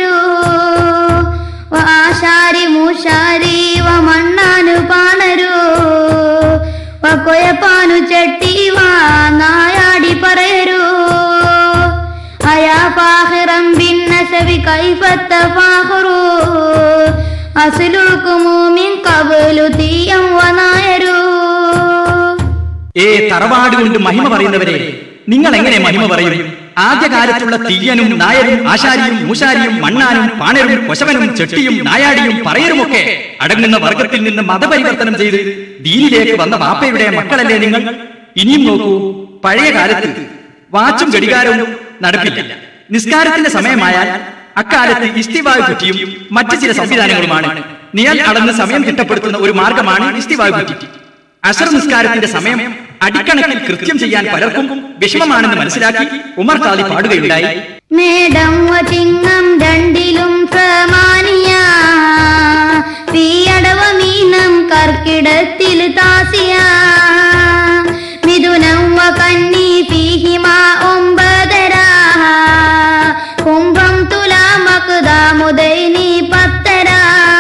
وآشاري മൂശാരി വമണ്ണാനു പാണരു വക്കൊയപ്പാനു ചെട്ടി വാ നായാടി പറയരു അയാ ഫാഹിറം ബിന്നസബി കൈഫത്ത ഫാഹറു അസ്ലുക്കുമു മിൻ ഖബലു തീയം വനായരു ഏ തറവാട് കൊണ്ട് മഹിമ പറയുന്നവരെ നിങ്ങൾ എങ്ങനെ മഹിമ പറയും ആദ്യകാലത്തുള്ള തീയനും നായരും ആശാരിയും മൂശാരിയും മണ്ണാനും പാണരും കൊശവനും ചെട്ടിയും നായാടിയും പറയരുമൊക്കെ അടങ്ങുന്ന വർഗത്തിൽ നിന്ന് മതപരിവർത്തനം ചെയ്ത് ദീനിലേക്ക് വന്ന വാപ്പയുടെ മക്കളല്ലേ നിങ്ങൾ ഇനിയും നോക്കൂ പഴയ കാലത്ത് വാച്ചും ഘടികാരവും നടപ്പില്ല നിസ്കാരത്തിന്റെ സമയമായാൽ അക്കാലത്ത് ഇസ്തിവായു കുറ്റിയും മറ്റു ചില സംവിധാനങ്ങളുമാണ് നിഴൽ അളന്ന് സമയം തിട്ടപ്പെടുത്തുന്ന ഒരു മാർഗമാണ് ഇസ്തിവായു കുറ്റി അസർ നിസ്കാരത്തിന്റെ സമയം അടിക്കണക്കിൽ കൃത്യം ചെയ്യാൻ പലർക്കും വിഷമമാണെന്ന് മനസ്സിലാക്കി ഉമർ ഖാദി പാടുകയുണ്ടായി മേടം ചിങ്ങം രണ്ടിലും സമാനിയ തീയടവ മീനം കർക്കിടത്തിൽ താസിയ മിഥുനം വ കന്നി ഫീഹിമ ഒമ്പതര കുംഭം തുലാമക്താമുദൈനി പത്തര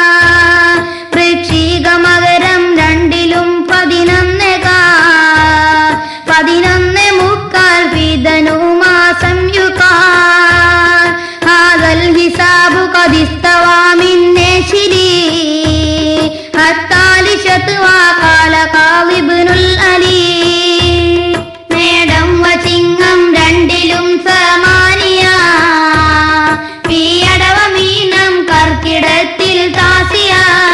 വൃശ്ചിക മകരം രണ്ടിലും പതിനൊന്നക പതിനൊന്ന് മുക്കാൽ വിധനു മാസം യുക്കാൽ ഹാദൽ ഹിസാബു കദിസ്തവാമിന്നേശിരി ഹത്താലിശത്ത് വാകാല കാവിബിനുൽ അലി മേടം വചിങ്ങം രണ്ടിലും സമാനിയ പീയടവ മീനം കർക്കിടത്തിൽ താസിയ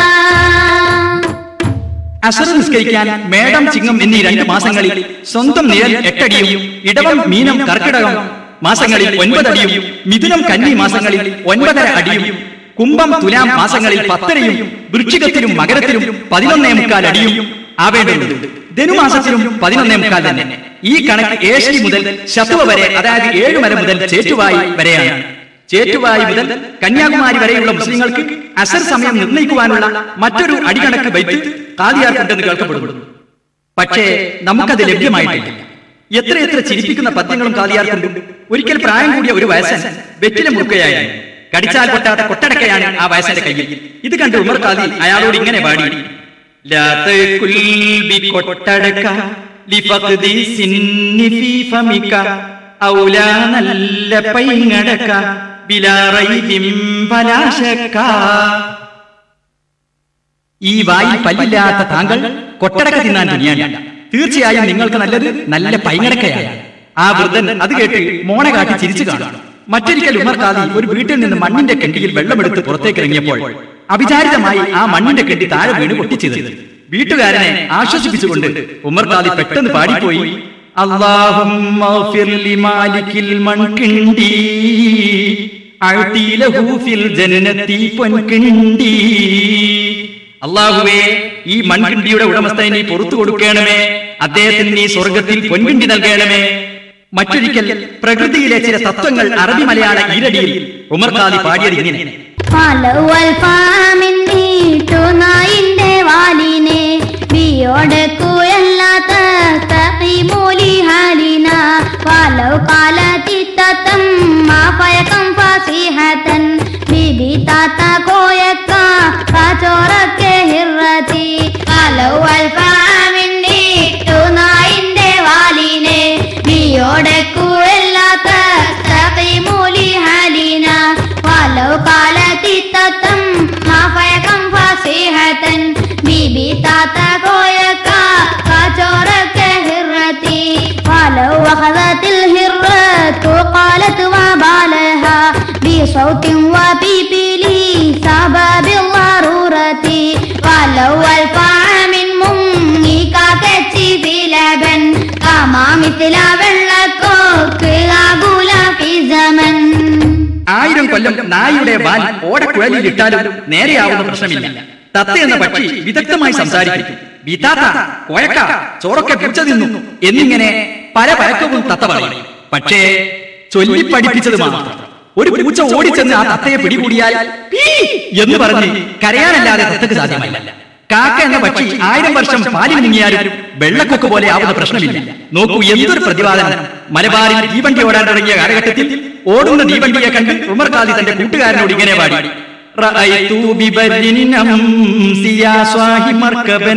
അസർ നിസ്കരിക്കാൻ മേടം ചിങ്ങം എന്നീ രണ്ട് മാസങ്ങളിൽ സ്വന്തം നിഴൽ എട്ടടിയും ഇടവം മീനം കർക്കിടകം മാസങ്ങളിൽ ഒൻപതടിയും മിഥുനം കന്നി മാസങ്ങളിൽ ഒൻപതര അടിയും കുംഭം തുലാം മാസങ്ങളിൽ പത്തരയും വൃശ്ചികത്തിലും മകരത്തിലും പതിനൊന്നേ മുക്കാൽ അടിയും ആവേണ്ടതുണ്ട് ധനുമാസത്തിലും പതിനൊന്നേ മുക്കാൽ തന്നെ ഈ കണക്ക് ഏഷ്യ മുതൽ ശത്രുവ വരെ അതായത് ഏഴുമല മുതൽ ചേറ്റുവായി വരെയാണ് ചേറ്റുവായി മുതൽ കന്യാകുമാരി വരെയുള്ള മുസ്ലിങ്ങൾക്ക് അസർ സമയം നിർണ്ണയിക്കുവാനുള്ള മറ്റൊരു അടികണക്ക് വൈറ്റ് കാതിയാർക്കുണ്ടെന്ന് കേൾക്കപ്പെടുന്നു പക്ഷേ നമുക്കത് ലഭ്യമായിട്ടില്ല എത്രയെത്ര ചിരിപ്പിക്കുന്ന പദ്യങ്ങളും കാതിയാർക്കുണ്ട് ഒരിക്കൽ പ്രായം കൂടിയ ഒരു വയസ്സൻ വെറ്റില മുറുക്കയായിരുന്നു കടിച്ചാൽ പൊട്ടാത്ത കൊട്ടടക്കയാണ് ആ വയസ്സന്റെ കയ്യിൽ ഇത് കണ്ട് ഉമർ കാതി അയാളോട് ഇങ്ങനെ പാടി ലാ തകുൽ ബി കൊട്ടടക്ക ലിഫഖദി സിന്നി ഫീ ഫമിക ഔല നല്ല പൈങ്ങടക്ക ബിലാറൈബിം ഫലാശക്ക ഈ വായിൽ പല്ലില്ലാത്ത താങ്കൾ കൊട്ടടക്ക തിന്നാൻ തുനിയാണ് തീർച്ചയായും നിങ്ങൾക്ക് നല്ലത് നല്ല പൈങ്ങടക്കയാണ് ആ വൃദ്ധൻ അത് കേട്ട് മോണ കാട്ടി ചിരിച്ചു കാണും മറ്റൊരിക്കൽ ഉമർ കാദി ഒരു വീട്ടിൽ നിന്ന് മണ്ണിന്റെ കെണ്ടിയിൽ വെള്ളമെടുത്ത് പുറത്തേക്ക് ഇറങ്ങിയപ്പോൾ അവിചാരിതമായി ആ മണ്ണിന്റെ കെട്ടി താഴെ വീണ് പൊട്ടിച്ചത് വീട്ടുകാരനെ ആശ്വസിപ്പിച്ചുകൊണ്ട് ഉമർ കാദി പെട്ടെന്ന് പാടിപ്പോയി അള്ളാഹുമ്മ ഗ്ഫിർ ലിമാലിക്കിൽ മൺകിണ്ടി അഅ്തി ലഹു ഫിൽ ജന്നത്തി പൊൻകിണ്ടി അള്ളാഹുവേ ഈ മൺകിണ്ടിയുടെ ഉടമസ്ഥനെ നീ പുറത്തു കൊടുക്കണമേ അദ്ദേഹത്തിന് നീ സ്വർഗത്തിൽ പൊൻകിണ്ടി നൽകണമേ മറ്റൊരിക്കൽ പ്രകൃതിയിലെ ചില തത്വങ്ങൾ അറബി മലയാള ഈരടിയിൽ ഉമർ ഖാദി പാടിയത് ഇങ്ങനെ പാലവൽ പാമിന്നീട്ടു നായിന്റെ വാലിനെ ബിയോടക്കുയല്ലാത്ത തഖിമൂലി ഹാലിന പാലവ് കാലത്തിത്തത്തം മാപയക്കം ഫസിഹത്തൻ ബിബി താത്ത കോയക്ക കാച്ചോറക്കെ ഹിറത്തി പാലവൽ പാമിന്നീട്ടു നായിന്റെ വാലിനെ ബിയോടക്കുയല്ലാത്ത തഖിമൂലി ഹാലിന ولو قالت التتم ما فيكم فصيحة بيبي تاتا كويكا كاتورك هرتي ولو أخذت الهرة قالت وبالها بصوت وبيبلي سبب الضرورة ولو الفا من منك كتي في لبن كما مثل വെള്ളക്കോക്ക് ആകുല في زمن ആയിരം കൊല്ലം നായയുടെ വാൽ ഓടക്കുഴലിൽ ഇട്ടാലും നേരെയാവുന്ന പ്രശ്നമില്ല തത്ത എന്ന പക്ഷി വിദഗ്ധമായി സംസാരിക്കും വിതാത്ത കോയക്ക ചോറൊക്കെ പൂച്ച തിന്നു എന്നിങ്ങനെ പല പഴക്കവും തത്ത പറയും പക്ഷേ ചൊല്ലി പഠിപ്പിച്ചത് മാത്രം ഒരു പൂച്ച ഓടിച്ചെന്ന് ആ തത്തയെ പിടികൂടിയാൽ "പീ" എന്ന് പറഞ്ഞ് കരയാനല്ലാതെ തത്തക്ക് സാധ്യമല്ല കാക്ക എന്ന പക്ഷി ആയിരം വർഷം പാലിൽ മുങ്ങിയാലും വെള്ളക്കൊക്ക് പോലെ ആവുന്ന പ്രശ്നമില്ല നോക്കൂ എന്തൊരു പ്രതിപാദനം മലബാറിൽ തീവണ്ടി ഓടാൻ തുടങ്ങിയ കാലഘട്ടത്തിൽ ഓടുന്ന തീവണ്ടിയെ കണ്ട് ഉമർ ഖാദി തന്റെ കൂട്ടുകാരനോട് ഇങ്ങനെ പാടി റഅയ്തു ബിബരിൻ അംസി യാ സ്വാഹി മർക്കബൻ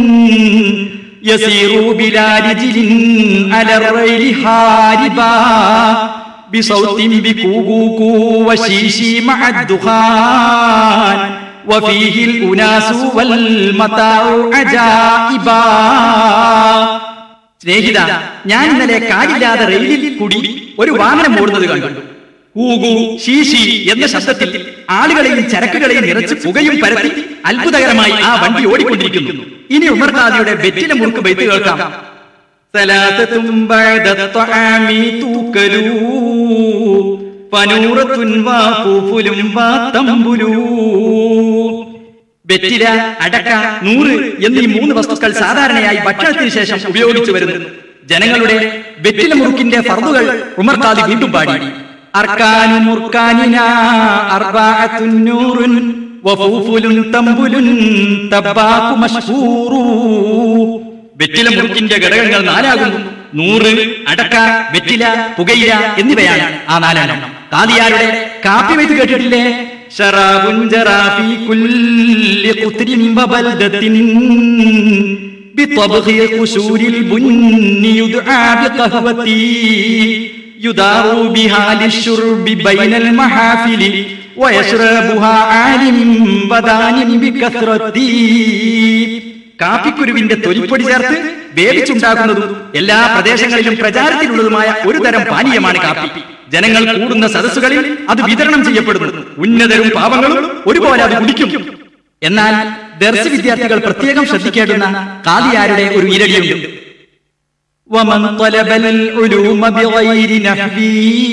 യസീറു ബിലാ രിജ്ലിൻ അല റൈലി ഹാരിബാ بصوت بكوكوكو وشيشي مع الدخان وفيه الأناس والمتاع عجائبا സ്നേഹിത ഞാൻ ഇന്നലെ കാടില്ലാതെ റെയിലിൽ കൂടി ഒരു വാഹനം ഓടുന്നത് കണ്ടു ഊകു ശീശി എന്ന ശബ്ദത്തിൽ ആളുകളെയും ചരക്കുകളെയും നിറച്ച് പുകയും പരത്തി അത്ഭുതകരമായി ആ വണ്ടി ഓടിക്കൊണ്ടിരിക്കുന്നു ഇനി ഉമർ ഖാദിയുടെ വെറ്റിലെ മുറുക്ക് ബൈത്ത് കേൾക്കാം ثلاثة بعد الطعام توكلوا فنورة وفوفل وتنبلوا വെറ്റില അടക്ക നൂറ് എന്നീ മൂന്ന് വസ്തുക്കൾ സാധാരണയായി ഭക്ഷണത്തിന് ശേഷം ഉപയോഗിച്ചു വരുന്നു ജനങ്ങളുടെ വെറ്റില മുറുക്കിന്റെ ഫർദുകൾ ഉമർ ഖാദി വീണ്ടും പാടി അർക്കാനു മുർക്കാനിന അർബഅത്തുൻ നൂറുൻ വഫൂഫുലുൻ തംബുലുൻ തബ്ബാഖു മഷ്ഹൂറു വെറ്റില മുറുക്കിന്റെ ഘടകങ്ങൾ നാലാകുന്നു നൂറ് അടക്ക വെറ്റില പുകയില എന്നിവയാണ് ആ നാലെണ്ണം കാദിയാരുടെ കാപ്പി വെയ്ത് കേട്ടിട്ടില്ലേ ശറാബുൻ ജറാഫി കുല്ലി ഖുത്രിൻ വബൽദത്തിൻ بطبخ قشور البن يدعى بقهوتي يدار بها للشرب بين المحافل ويشربها عالم ودان بكثرتي കാപ്പിക്കുരുവിന്റെ തൊലിപ്പൊടി ചേർത്ത് വേവിച്ചുണ്ടാക്കുന്നതും എല്ലാ പ്രദേശങ്ങളിലും പ്രചാരത്തിലുള്ളതുമായ ഒരു തരം പാനീയമാണ് കാപ്പി ജനങ്ങൾ കൂടുന്ന സദസ്സുകളിൽ അത് വിതരണം ചെയ്യപ്പെടുന്നു ഉന്നതരും പാവങ്ങളും ഒരുപോലെ അത് കുടിക്കും എന്നാൽ ദർശ വിദ്യാർത്ഥികൾ പ്രത്യേകം ശ്രദ്ധിക്കേണ്ടുന്ന കാലിയാരുടെ ഒരു ഇരടിയുണ്ട് ومن طلب العلوم بغير نحوي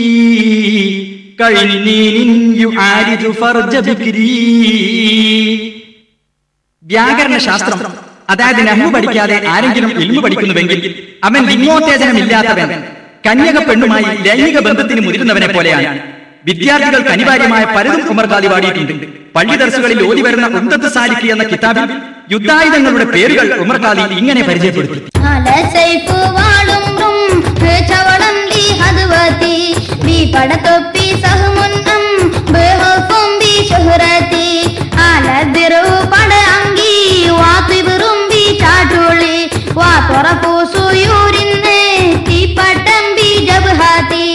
كعنين يعارض فرج بكري വ്യാകരണ ശാസ്ത്രം അതായത് നഹ്മു പഠിക്കാതെ ആരെങ്കിലും ഇൽമു പഠിക്കുന്നുവെങ്കിൽ അവൻ ലിംഗോത്തേജനമില്ലാത്തവൻ കന്യക പെണ്ണുമായി ലൈംഗിക ബന്ധത്തിന് മുതിരുന്നവനെ പോലെയാണ് വിദ്യാർത്ഥികൾക്ക് അനിവാര്യമായ പലതും ഉമർ ഖാദി പാടിയിട്ടുണ്ട് പള്ളി ദർസുകളിൽ ഓതി വരുന്ന ഉന്തത്ത് സാലിക്ക് എന്ന കിതാബിൽ യുദ്ധായുധങ്ങളുടെ പേരുകൾ ഉമർ ഖാദി ഇങ്ങനെ പരിചയപ്പെടുത്തി على سيف വാളും ചവളം ലി ഹദ്വതി ബി പടത്തൊപ്പി സഹമുൻ അം ബഹഫും ബി ശുഹ്റതി ആല ദിറു പട അങ്കി വാതിബറും ബി ചാട്ടുളി വാ തുറപ്പു സുയൂരിന്ന് തീപ്പട്ടം ബി ജബ്ഹതി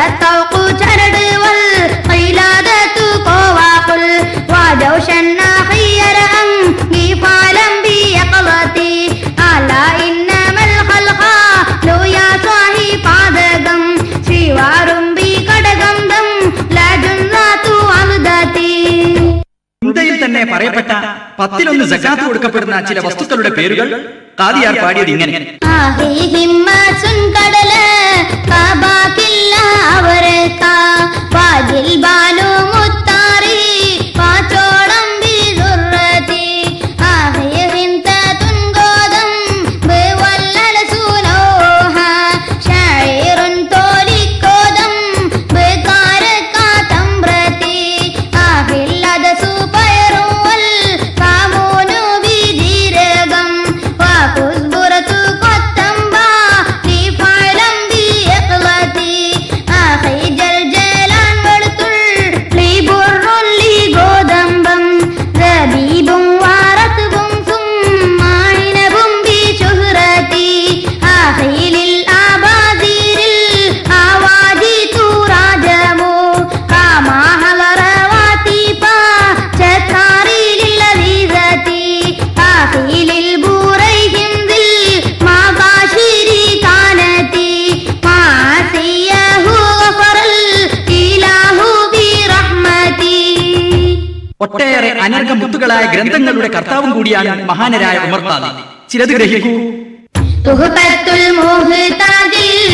الطوق جرد والقلادة قواقل وجوش خير أنقي فعلا بيقظتي ألا إنما الخلق لو يا صاحي പാതകം ശ്രീവാറുംബി കടകന്ധം ലജുന്നാത്തു അമുദത്തി ഇന്ത്യയിൽ തന്നെ പറയപ്പെട്ട പത്തിലൊന്ന് സക്കാത്ത് കൊടുക്കപ്പെടുന്ന ചില വസ്തുക്കളുടെ പേരുകൾ കാദിയാർ പാടിയത് ഇങ്ങനെ ആഹി ഹിമ്മസുൻ കടല കബാക്കില്ല അവരക്ക വാജിൽ ബാലു മുത്താറി പാച്ചോളം ബിദുറതി ആഹി ഹിന്ത തുൻഗോദം ബവല്ലല സുനോഹ ഷായിറുൻ തോലിക്കോദം ബകാരക തംബ്രതി ആഹില്ലദ സുപയറുൽ കാമൂനു ബിജിരകം وكزبرة قطنبا في فعلم بإقلتي أخي جلجلان ورتل لبر لغودنبم زبيب ورطب ثم عنب بشهرتي أخي للأبادير الأوادي تراجموا كما هلر واتيبا شتاري للذيذتي أخي للبوريهم ذي المباشر كانتي معصيه غفر الإله برحمتي ഒട്ടേറെ അനർഘ മുത്തുകളായ ഗ്രന്ഥങ്ങളുടെ കർത്താവും കൂടിയാണ് മഹാനരായ ഉമർത്താദി ചിലത് ഗ്രഹിക്കൂ تهبة المهتاج